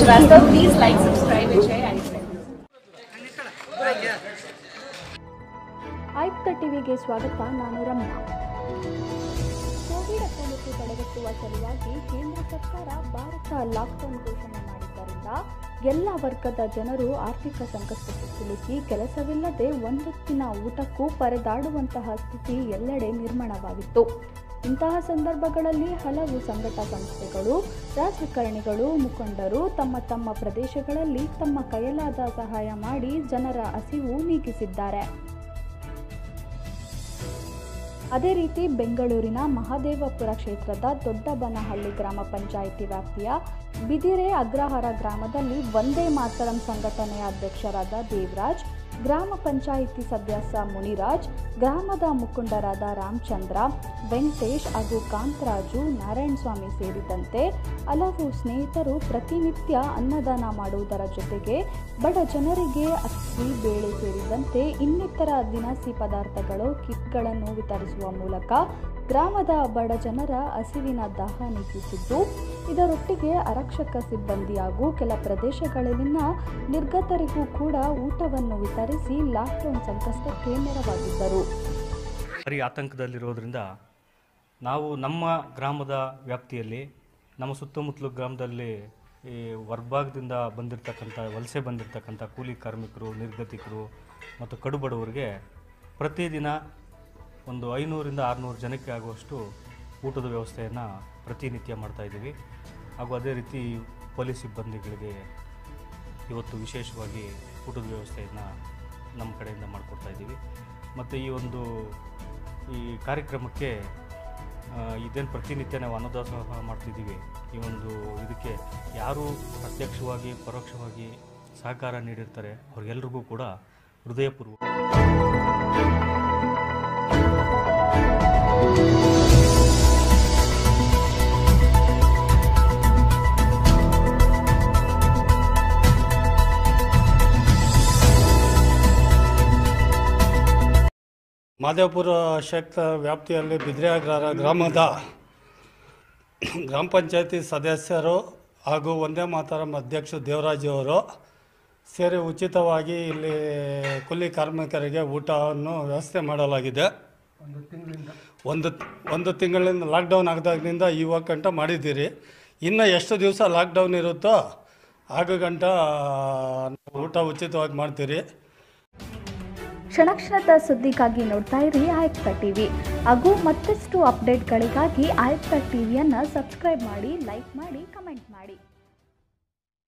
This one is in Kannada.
Shrivastava. Please like, subscribe, and share. And ಆಯುಕ್ತ ಟಿವಿಗೆ ಸ್ವಾಗತ ನಾನು ರಮ್ಯಾ ಕೋವಿಡ್ ಹತ್ತೊಂಬತ್ತು ತಡೆಗಟ್ಟುವ ಸಲುವಾಗಿ ಕೇಂದ್ರ ಸರ್ಕಾರ ಭಾರತ ಲಾಕ್ಡೌನ್ ಘೋಷಣೆ ಮಾಡಿದ್ದರಿಂದ ಎಲ್ಲ ವರ್ಗದ ಜನರು ಆರ್ಥಿಕ ಸಂಕಷ್ಟಕ್ಕೆ ಸಿಲುಕಿ ಕೆಲಸವಿಲ್ಲದೆ ಒಂದೊತ್ತಿನ ಊಟಕ್ಕೂ ಪರದಾಡುವಂತಹ ಸ್ಥಿತಿ ಎಲ್ಲೆಡೆ ನಿರ್ಮಾಣವಾಗಿತ್ತು ಇಂತಹ ಸಂದರ್ಭಗಳಲ್ಲಿ ಹಲವು ಸಂಘಟ ಸಂಸ್ಥೆಗಳು ರಾಜಕಾರಣಿಗಳು ಮುಖಂಡರು ತಮ್ಮ ತಮ್ಮ ಪ್ರದೇಶಗಳಲ್ಲಿ ತಮ್ಮ ಕೈಯಲಾದ ಸಹಾಯ ಮಾಡಿ ಜನರ ಹಸಿವು ನೀಗಿಸಿದ್ದಾರೆ ಅದೇ ರೀತಿ ಬೆಂಗಳೂರಿನ ಮಹದೇವಪುರ ಕ್ಷೇತ್ರದ ದೊಡ್ಡಬನಹಳ್ಳಿ ಗ್ರಾಮ ಪಂಚಾಯಿತಿ ವ್ಯಾಪ್ತಿಯ ಬಿದಿರೆ ಅಗ್ರಹಾರ ಗ್ರಾಮದಲ್ಲಿ ಒಂದೇ ಮಾತರಂ ಸಂಘಟನೆಯ ಅಧ್ಯಕ್ಷರಾದ ದೇವರಾಜ್ ಗ್ರಾಮ ಪಂಚಾಯಿತಿ ಸದಸ್ಯ ಮುನಿರಾಜ್ ಗ್ರಾಮದ ಮುಖಂಡರಾದ ರಾಮಚಂದ್ರ ವೆಂಕಟೇಶ್ ಹಾಗೂ ಕಾಂತರಾಜು ನಾರಾಯಣಸ್ವಾಮಿ ಸೇರಿದಂತೆ ಹಲವು ಸ್ನೇಹಿತರು ಪ್ರತಿನಿತ್ಯ ಅನ್ನದಾನ ಮಾಡುವುದರ ಜೊತೆಗೆ ಬಡ ಜನರಿಗೆ ಅಕ್ಕಿ ಬೇಳೆ ಸೇರಿದಂತೆ ಇನ್ನಿತರ ದಿನಸಿ ಪದಾರ್ಥಗಳು ಕಿಟ್ಗಳನ್ನು ವಿತರಿಸುವ ಮೂಲಕ ಗ್ರಾಮದ ಬಡ ಜನರ ಹಸಿವಿನ ದಾಹ ನೀಗಿಸಿದ್ದು ಇದರೊಟ್ಟಿಗೆ ಆರಕ್ಷಕ ಸಿಬ್ಬಂದಿ ಹಾಗೂ ಕೆಲ ಪ್ರದೇಶಗಳಲ್ಲಿನ ನಿರ್ಗತರಿಗೂ ಕೂಡ ಊಟವನ್ನು ವಿತರಿಸಿ ಲಾಕ್ಡೌನ್ ಸಂಕಷ್ಟಕ್ಕೆ ನೆರವಾಗಿದ್ದರು ಭಾರಿ ಆತಂಕದಲ್ಲಿರೋದ್ರಿಂದ ನಾವು ನಮ್ಮ ಗ್ರಾಮದ ವ್ಯಾಪ್ತಿಯಲ್ಲಿ ನಮ್ಮ ಸುತ್ತಮುತ್ತಲು ಗ್ರಾಮದಲ್ಲಿ ಈ ಹೊರಭಾಗದಿಂದ ಬಂದಿರತಕ್ಕಂಥ ವಲಸೆ ಬಂದಿರತಕ್ಕಂಥ ಕೂಲಿ ಕಾರ್ಮಿಕರು ನಿರ್ಗತಿಕರು ಮತ್ತು ಕಡು ಬಡವರಿಗೆ ಪ್ರತಿದಿನ ಒಂದು ಐನೂರಿಂದ ಆರುನೂರು ಜನಕ್ಕೆ ಆಗುವಷ್ಟು ಊಟದ ವ್ಯವಸ್ಥೆಯನ್ನು ಪ್ರತಿನಿತ್ಯ ಮಾಡ್ತಾಯಿದ್ದೀವಿ ಹಾಗೂ ಅದೇ ರೀತಿ ಪೊಲೀಸ್ ಸಿಬ್ಬಂದಿಗಳಿಗೆ ಇವತ್ತು ವಿಶೇಷವಾಗಿ ಊಟದ ವ್ಯವಸ್ಥೆಯನ್ನು ನಮ್ಮ ಕಡೆಯಿಂದ ಮಾಡಿಕೊಡ್ತಾ ಇದ್ದೀವಿ ಮತ್ತು ಈ ಒಂದು ಈ ಕಾರ್ಯಕ್ರಮಕ್ಕೆ ಇದೇನು ಪ್ರತಿನಿತ್ಯ ನಾವು ಅನ್ನದಾಸೋಹ ಮಾಡ್ತಿದ್ದೀವಿ ಈ ಒಂದು ಇದಕ್ಕೆ ಯಾರು ಪ್ರತ್ಯಕ್ಷವಾಗಿ ಪರೋಕ್ಷವಾಗಿ ಸಹಕಾರ ನೀಡಿರ್ತಾರೆ ಅವ್ರಿಗೆಲ್ರಿಗೂ ಕೂಡ ಹೃದಯಪೂರ್ವಕ ಮಾದೇವಪುರ ಕ್ಷೇತ್ರ ವ್ಯಾಪ್ತಿಯಲ್ಲಿ ಬಿದ್ರೆಅಗ್ರಹಾರ ಗ್ರಾಮದ ಗ್ರಾಮ ಪಂಚಾಯತಿ ಸದಸ್ಯರು ಹಾಗೂ ಒಂದೇ ಮಾತರಂ ಅಧ್ಯಕ್ಷ ದೇವರಾಜು ಅವರು ಸೇರಿ ಉಚಿತವಾಗಿ ಇಲ್ಲಿ ಕೂಲಿ ಕಾರ್ಮಿಕರಿಗೆ ಊಟವನ್ನು ವ್ಯವಸ್ಥೆ ಮಾಡಲಾಗಿದೆ ಒಂದು ಒಂದು ತಿಂಗಳಿಂದ ಲಾಕ್ಡೌನ್ ಆಗದಾಗಿನಿಂದ ಇವಾಗ ಗಂಟ ಮಾಡಿದ್ದೀರಿ ಇನ್ನು ಎಷ್ಟು ದಿವಸ ಲಾಕ್ಡೌನ್ ಇರುತ್ತೋ ಆಗ ಗಂಟ ಊಟ ಉಚಿತವಾಗಿ ಮಾಡ್ತೀರಿ ಕ್ಷಣ ಕ್ಷಣದ ಸುದ್ದಿಗಾಗಿ ನೋಡ್ತಾ ಇರಿ ಆಯುಕ್ತ ಟಿವಿ ಹಾಗೂ ಮತ್ತಷ್ಟು ಅಪ್ಡೇಟ್ಗಳಿಗಾಗಿ ಆಯುಕ್ತ ಟಿವಿಯನ್ನು ಸಬ್ಸ್ಕ್ರೈಬ್ ಮಾಡಿ ಲೈಕ್ ಮಾಡಿ ಕಮೆಂಟ್ ಮಾಡಿ